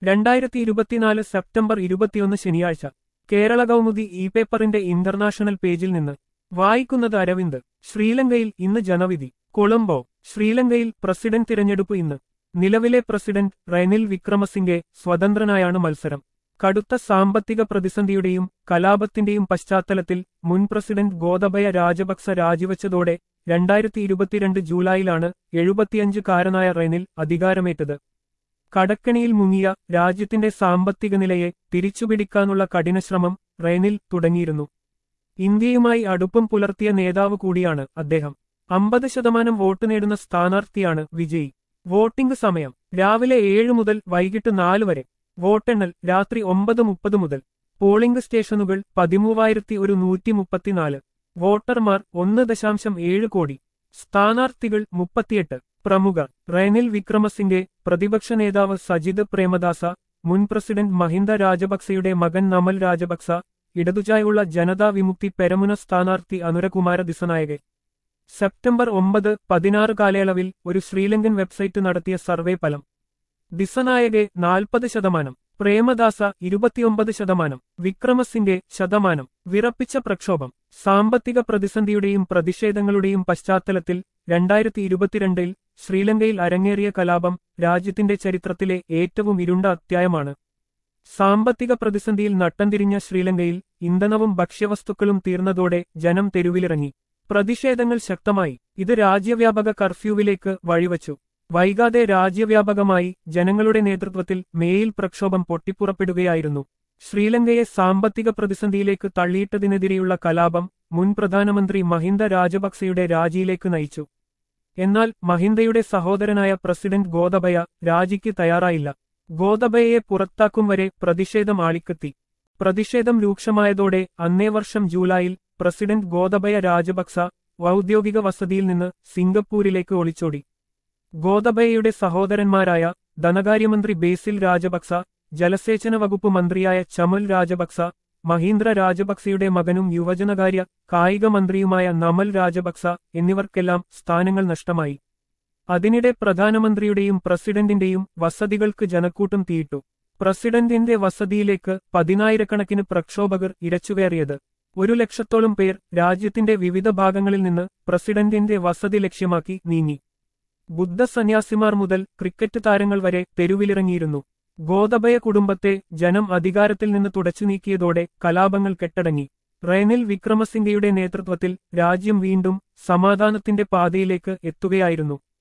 രണ്ടായിരത്തി ഇരുപത്തിനാല് സെപ്റ്റംബർ ഇരുപത്തിയൊന്ന് ശനിയാഴ്ച കേരള കൗമുദി ഇ പേപ്പറിന്റെ ഇന്റർനാഷണൽ പേജിൽ നിന്ന് വായിക്കുന്നത് അരവിന്ദ് ശ്രീലങ്കയിൽ ഇന്ന് ജനവിധി കൊളംബോ ശ്രീലങ്കയിൽ പ്രസിഡന്റ് തിരഞ്ഞെടുപ്പ് ഇന്ന് നിലവിലെ പ്രസിഡന്റ് റെനിൽ വിക്രമസിംഗെ സ്വതന്ത്രനായാണ് മത്സരം കടുത്ത സാമ്പത്തിക പ്രതിസന്ധിയുടെയും കലാപത്തിന്റെയും പശ്ചാത്തലത്തിൽ മുൻ പ്രസിഡന്റ് ഗോതബയ രാജപക്സ രാജിവച്ചതോടെ രണ്ടായിരത്തി ഇരുപത്തിരണ്ട് ജൂലൈയിലാണ് എഴുപത്തിയഞ്ചുകാരനായ റെനിൽ അധികാരമേറ്റത് കടക്കണിയിൽ മുങ്ങിയ രാജ്യത്തിന്റെ സാമ്പത്തിക നിലയെ തിരിച്ചുപിടിക്കാനുള്ള കഠിനശ്രമം റെനിൽ തുടങ്ങിയിരുന്നു ഇന്ത്യയുമായി അടുപ്പം പുലർത്തിയ നേതാവ് കൂടിയാണ് അദ്ദേഹം അമ്പത് ശതമാനം വോട്ട് നേടുന്ന സ്ഥാനാർത്ഥിയാണ് വിജയി വോട്ടിംഗ് സമയം രാവിലെ ഏഴ് മുതൽ വൈകിട്ട് നാല് വരെ വോട്ടെണ്ണൽ രാത്രി ഒമ്പത് മുപ്പത് മുതൽ പോളിംഗ് സ്റ്റേഷനുകൾ പതിമൂവായിരത്തി ഒരു നൂറ്റി മുപ്പത്തിനാല് വോട്ടർമാർ ഒന്ന് ദശാംശം ഏഴ് കോടി സ്ഥാനാർത്ഥികൾ മുപ്പത്തിയെട്ട് പ്രമുഖർ റെനിൽ വിക്രമസിംഗെ പ്രതിപക്ഷ നേതാവ് സജിത് പ്രേമദാസ മുൻ പ്രസിഡന്റ് മഹിന്ദ രാജപക്സയുടെ മകൻ നമൽ രാജപക്സ ഇടതുചായുള്ള ജനതാ വിമുക്തി പെരമുന സ്ഥാനാർത്ഥി അനുരകുമാര ദിസനായകെ സെപ്റ്റംബർ ഒമ്പത് പതിനാറ് കാലയളവിൽ ഒരു ശ്രീലങ്കൻ വെബ്സൈറ്റ് നടത്തിയ സർവേ ഫലം ദിസനായകെ നാൽപ്പത് ശതമാനം പ്രേമദാസ ഇരുപത്തിയൊമ്പത് ശതമാനം വിക്രമസിംഗെ ശതമാനം വിറപ്പിച്ച പ്രക്ഷോഭം സാമ്പത്തിക പ്രതിസന്ധിയുടെയും പ്രതിഷേധങ്ങളുടെയും പശ്ചാത്തലത്തിൽ രണ്ടായിരത്തി ഇരുപത്തിരണ്ടിൽ ശ്രീലങ്കയിൽ അരങ്ങേറിയ കലാപം രാജ്യത്തിന്റെ ചരിത്രത്തിലെ ഏറ്റവും ഇരുണ്ട അധ്യായമാണ് സാമ്പത്തിക പ്രതിസന്ധിയിൽ നട്ടംതിരിഞ്ഞ ശ്രീലങ്കയിൽ ഇന്ധനവും ഭക്ഷ്യവസ്തുക്കളും തീർന്നതോടെ ജനം തെരുവിലിറങ്ങി പ്രതിഷേധങ്ങൾ ശക്തമായി ഇത് രാജ്യവ്യാപക കർഫ്യൂവിലേക്ക് വഴിവച്ചു വൈകാതെ രാജ്യവ്യാപകമായി ജനങ്ങളുടെ നേതൃത്വത്തിൽ മേയിൽ പ്രക്ഷോഭം പൊട്ടിപ്പുറപ്പെടുകയായിരുന്നു ശ്രീലങ്കയെ സാമ്പത്തിക പ്രതിസന്ധിയിലേക്ക് തള്ളിയിട്ടതിനെതിരെയുള്ള കലാപം മുൻ പ്രധാനമന്ത്രി മഹിന്ദ രാജപക്സെയുടെ രാജിയിലേക്ക് നയിച്ചു എന്നാൽ മഹിന്ദയുടെ സഹോദരനായ പ്രസിഡന്റ് ഗോതബയ രാജിക്ക് തയ്യാറായില്ല ഗോതബയയെ പുറത്താക്കും വരെ പ്രതിഷേധം ആളിക്കത്തി പ്രതിഷേധം രൂക്ഷമായതോടെ അന്നേ വർഷം ജൂലൈയിൽ പ്രസിഡന്റ് ഗോതബയ രാജപക്സ ഔദ്യോഗിക വസതിയിൽ നിന്ന് സിംഗപ്പൂരിലേക്ക് ഒളിച്ചോടി ഗോതബയയുടെ സഹോദരന്മാരായ ധനകാര്യമന്ത്രി ബേസിൽ രാജപക്സ ജലസേചന വകുപ്പ് മന്ത്രിയായ ചമൽ രാജപക്സ മഹീന്ദ്ര രാജപക്സയുടെ മകനും യുവജനകാര്യ കായിക മന്ത്രിയുമായ നമൽ രാജപക്സ എന്നിവർക്കെല്ലാം സ്ഥാനങ്ങൾ നഷ്ടമായി അതിനിടെ പ്രധാനമന്ത്രിയുടെയും പ്രസിഡന്റിന്റെയും വസതികൾക്ക് ജനക്കൂട്ടം തീയിട്ടു പ്രസിഡന്റിന്റെ വസതിയിലേക്ക് പതിനായിരക്കണക്കിന് പ്രക്ഷോഭകർ ഇരച്ചുകയറിയത് ഒരു ലക്ഷത്തോളം പേർ രാജ്യത്തിന്റെ വിവിധ ഭാഗങ്ങളിൽ നിന്ന് പ്രസിഡന്റിന്റെ വസതി ലക്ഷ്യമാക്കി നീങ്ങി ബുദ്ധസന്യാസിമാർ മുതൽ ക്രിക്കറ്റ് താരങ്ങൾ വരെ തെരുവിലിറങ്ങിയിരുന്നു ഗോതബയ കുടുംബത്തെ ജനം അധികാരത്തിൽ നിന്ന് തുടച്ചു നീക്കിയതോടെ കലാപങ്ങൾ കെട്ടടങ്ങി റെനിൽ വിക്രമസിംഗയുടെ നേതൃത്വത്തിൽ രാജ്യം വീണ്ടും സമാധാനത്തിന്റെ പാതയിലേക്ക് എത്തുകയായിരുന്നു